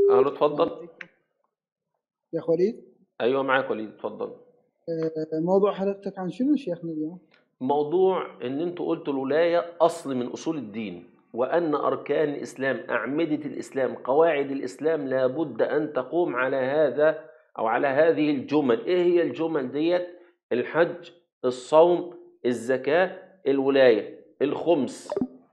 الو اتفضل يا اخ وليد ايوه معاك وليد اتفضل آه، موضوع حضرتك عن شنو شيخنا اليوم؟ موضوع ان انتوا قلتوا الولايه اصل من اصول الدين وان اركان الاسلام اعمده الاسلام قواعد الاسلام لابد ان تقوم على هذا او على هذه الجمل ايه هي الجمل ديت الحج الصوم الزكاه الولايه الخمس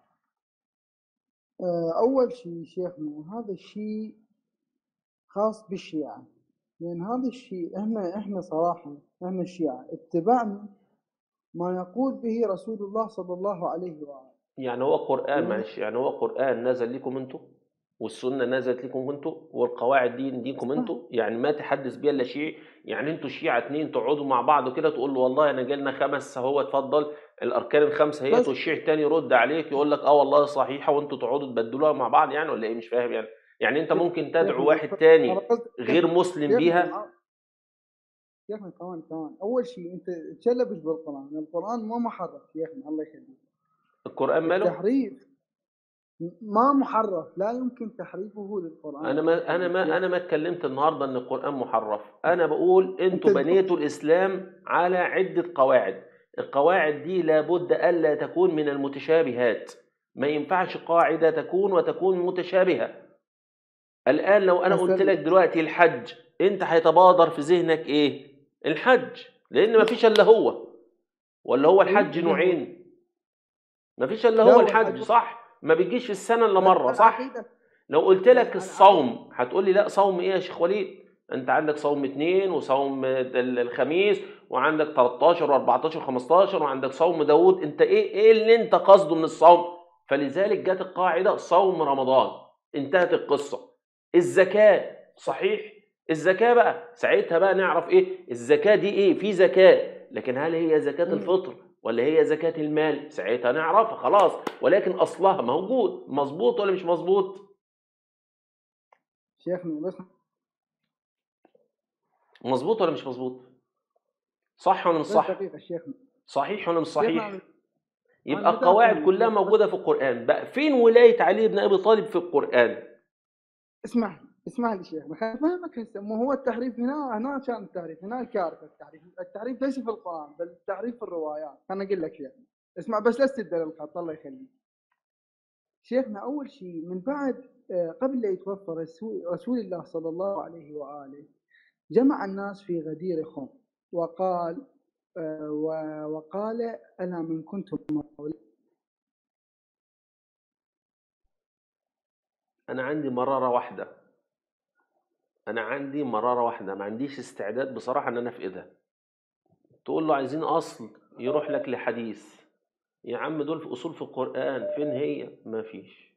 آه، أول شيء شيخنا هذا الشيء خاص بالشيعة لأن هذا الشيء إحنا إحنا صراحة إحنا الشيعة اتبعنا ما يقول به رسول الله صلى الله عليه وآله يعني هو قرآن مم. معلش يعني هو قرآن نزل لكم انتوا والسنة نزلت لكم انتوا والقواعد دي دينكم صح. انتوا يعني ما تحدث بيها الا شيعي يعني انتوا شيعة اتنين تقعدوا مع بعض كده تقول له والله انا جالنا خمس اهو اتفضل الاركان الخمسه هي بس. والشيعي التاني يرد عليك يقول لك اه والله صحيحه وانتوا تقعدوا تبدلوها مع بعض يعني ولا ايه مش فاهم يعني يعني انت ممكن تدعو شيخنا، واحد أنا تاني قصدي- غير مسلم شيخنا، بيها شيخنا كمان كمان أول شيء أنت تشلبش بالقرآن القرآن ما محرف شيخنا الله يخليك القرآن ماله التحريف ما محرف لا يمكن تحريفه للقرآن انا ما انا ما انا ما اتكلمت النهارده ان القران محرف انا بقول انتوا أنت- بنيتوا الاسلام على عده قواعد القواعد دي لابد الا تكون من المتشابهات ما ينفعش قاعده تكون وتكون متشابهه الان لو انا مثلاً- قلت لك دلوقتي الحج انت هيتبادر في ذهنك ايه الحج لان ما فيش الا هو ولا هو الحج إيه؟ نوعين ما فيش الا لا، هو هو الحج الحج- صح ما بيجيش في السنه الا مره بس صح العقيدة- لو قلت لك بس الصوم هتقول لي لا صوم ايه يا شيخ وليد انت عندك صوم اثنين وصوم ال- الخميس وعندك 13 و14 و15 وعندك صوم داوود انت ايه ايه اللي انت قصده من الصوم فلذلك جت القاعده صوم رمضان انتهت القصه الزكاه صحيح الزكاه بقى ساعتها بقى نعرف ايه الزكاه دي ايه في زكاه لكن هل هي زكاه مم. الفطر ولا هي زكاه المال ساعتها نعرفها خلاص ولكن اصلها موجود مظبوط ولا مش مظبوط شيخنا بس مظبوط ولا مش مظبوط صح ولا مش بس صح دقيقة شيخنا صحيح ولا مش صحيح شيخنا، يبقى أنا القواعد بدأت- كلها موجوده في القران بقى فين ولايه علي بن ابي طالب في القران اسمح اسمح لي شيخنا خليني افهمك هسه مو هو التحريف هنا هنا كان التحريف هنا الكارثه التحريف التحريف ليس في القران بل التحريف في الروايات انا اقول لك شيخنا اسمع بس لا تسد الخط الله يخليك شيخنا اول شيء من بعد آه، قبل لا يتوفى رسول, رسول الله صلى الله عليه واله جمع الناس في غدير خم وقال آه، و- وقال انا من كنتم مولى انا عندي مراره واحده انا عندي مراره واحده ما عنديش استعداد بصراحه ان انا افقدها تقول له عايزين اصل يروح لك لحديث يا عم دول في اصول في القران فين هي ما فيش